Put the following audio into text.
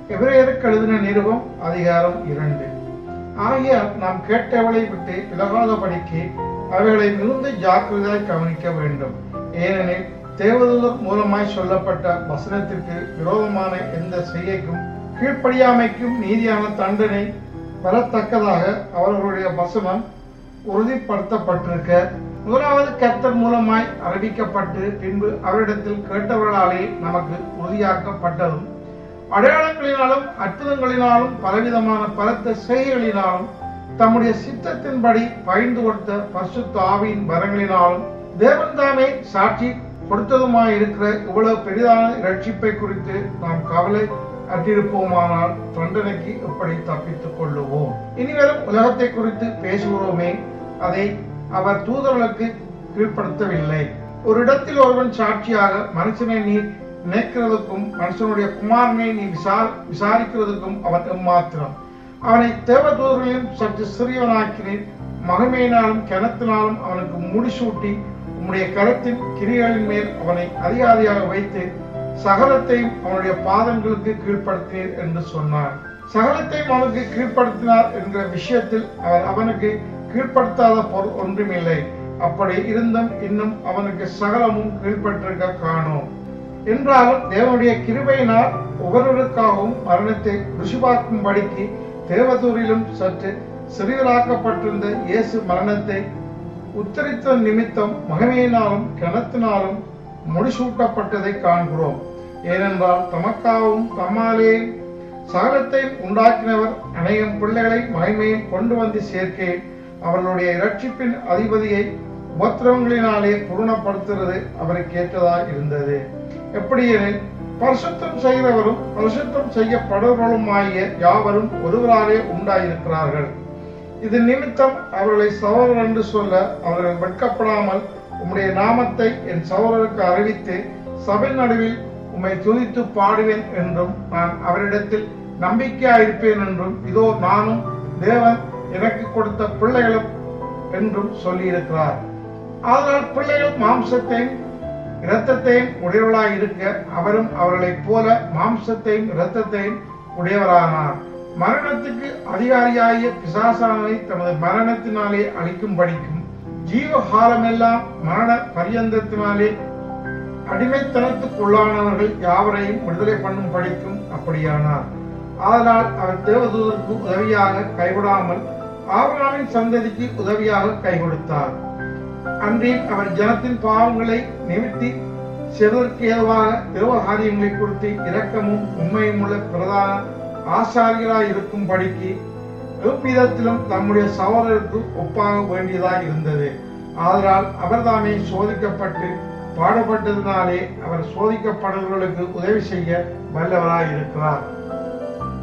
எபிரேயருக்கு எழுதின நிருபம் அதிகாரம் இரண்டு ஆகையால் நாம் கேட்டவளை விட்டு விலகாதபடிக்கு அவைகளை மிகுந்த ஜாக்கிரதையாய் கவனிக்க வேண்டும் ஏனெனில் தேவதூதர் மூலமாய் சொல்லப்பட்ட வசனத்திற்கு விரோதமான எந்த செய்கைக்கும் கீழ்ப்படியாமைக்கும் நீதியான தண்டனை பெறத்தக்கதாக அவர்களுடைய வசனம் உறுதிப்படுத்தப்பட்டிருக்க முதலாவது கர்த்தர் மூலமாய் அறிவிக்கப்பட்டு பின்பு அவரிடத்தில் கேட்டவர்களாலே நமக்கு உறுதியாக்கப்பட்டதும் அடையாளங்களினாலும் அற்புதங்களினாலும் பலவிதமான பலத்த செய்கைகளினாலும் தம்முடைய சித்தத்தின்படி பகிர்ந்து கொடுத்த பரிசுத்த ஆவியின் வரங்களினாலும் தேவன் தாமே சாட்சி கொடுத்ததுமாய் இருக்கிற இவ்வளவு பெரிதான இரட்சிப்பை குறித்து நாம் கவலை அற்றிருப்போமானால் தண்டனைக்கு எப்படி தப்பித்துக் கொள்ளுவோம் இனிவரும் உலகத்தை குறித்து பேசுகிறோமே அதை அவர் தூதர்களுக்கு கீழ்ப்படுத்தவில்லை ஒரு இடத்தில் ஒருவன் சாட்சியாக மனுஷனை நீ நினைக்கிறதுக்கும் மனுஷனுடைய குமாரனை நீ விசார் விசாரிக்கிறதுக்கும் அவன் எம்மாத்திரம் அவனை தேவதூதர்களையும் சற்று சிறியவனாக்கினேன் மகிமையினாலும் கிணத்தினாலும் அவனுக்கு முடிசூட்டி உம்முடைய கரத்தின் கிரிகளின் மேல் அவனை அதிகாரியாக வைத்து சகலத்தையும் அவனுடைய பாதங்களுக்கு கீழ்ப்படுத்தினீர் என்று சொன்னார் சகலத்தையும் அவனுக்கு கீழ்ப்படுத்தினார் என்ற விஷயத்தில் அவர் அவனுக்கு கீழ்ப்படுத்தாத பொருள் ஒன்றுமில்லை அப்படி இருந்தும் இன்னும் அவனுக்கு சகலமும் கீழ்ப்பட்டிருக்க காணோம் என்றாலும் தேவனுடைய கிருபையினால் ஒவ்வொருவருக்காகவும் மரணத்தை ருசிபார்க்கும்படிக்கு தேவதூரிலும் சற்று சிறியராக்கப்பட்டிருந்த இயேசு மரணத்தை உத்தரித்த நிமித்தம் மகிமையினாலும் கிணத்தினாலும் முடிசூட்டப்பட்டதை காண்கிறோம் ஏனென்றால் தமக்காகவும் தம்மாலே சகலத்தையும் உண்டாக்கினவர் அநேகம் பிள்ளைகளை மகிமையில் கொண்டு வந்து சேர்க்கேன் அவர்களுடைய இரட்சிப்பின் அதிபதியை உபத்திரவங்களினாலே பூரணப்படுத்துறது அவருக்கு ஏற்றதாக இருந்தது எப்படியெனில் பரிசுத்தம் செய்கிறவரும் பரிசுத்தம் செய்யப்படுபவர்களுமாகிய யாவரும் ஒருவராலே உண்டாயிருக்கிறார்கள் இது நிமித்தம் அவர்களை சகோதரர் என்று சொல்ல அவர்கள் வெட்கப்படாமல் உம்முடைய நாமத்தை என் சகோதரருக்கு அறிவித்து சபை நடுவில் உம்மை துதித்து பாடுவேன் என்றும் நான் அவரிடத்தில் நம்பிக்கையாயிருப்பேன் என்றும் இதோ நானும் தேவன் எனக்கு கொடுத்த பிள்ளைகளும் என்றும் சொல்லியிருக்கிறார் ஆனால் பிள்ளைகள் மாம்சத்தையும் இரத்தத்தையும் உடையவர்களாய் இருக்க அவரும் அவர்களைப் போல மாம்சத்தையும் இரத்தத்தையும் உடையவரானார் மரணத்துக்கு அதிகாரியாகிய பிசாசானவை தமது மரணத்தினாலே அழிக்கும்படிக்கும் ஜீவ காலமெல்லாம் மரண பரியந்தத்தினாலே அடிமைத்தனத்துக்குள்ளானவர்கள் யாவரையும் விடுதலை பண்ணும் படிக்கும் அப்படியானார் அதனால் அவர் தேவதூதருக்கு உதவியாக கைவிடாமல் ஆபிரகாமின் சந்ததிக்கு உதவியாக கை கொடுத்தார் அன்றில் அவர் ஜனத்தின் பாவங்களை நிமித்தி சிலருக்கு ஏதுவாக தேவ காரியங்களை குறித்து இரக்கமும் உண்மையும் உள்ள பிரதான ஆசாரியராய் இருக்கும் படிக்கு எவ்விதத்திலும் தம்முடைய சகோதரருக்கு ஒப்பாக வேண்டியதாய் இருந்தது ஆதலால் அவர்தாமே சோதிக்கப்பட்டு பாடுபட்டதினாலே அவர் சோதிக்கப்படுபவர்களுக்கு உதவி செய்ய வல்லவராய் இருக்கிறார்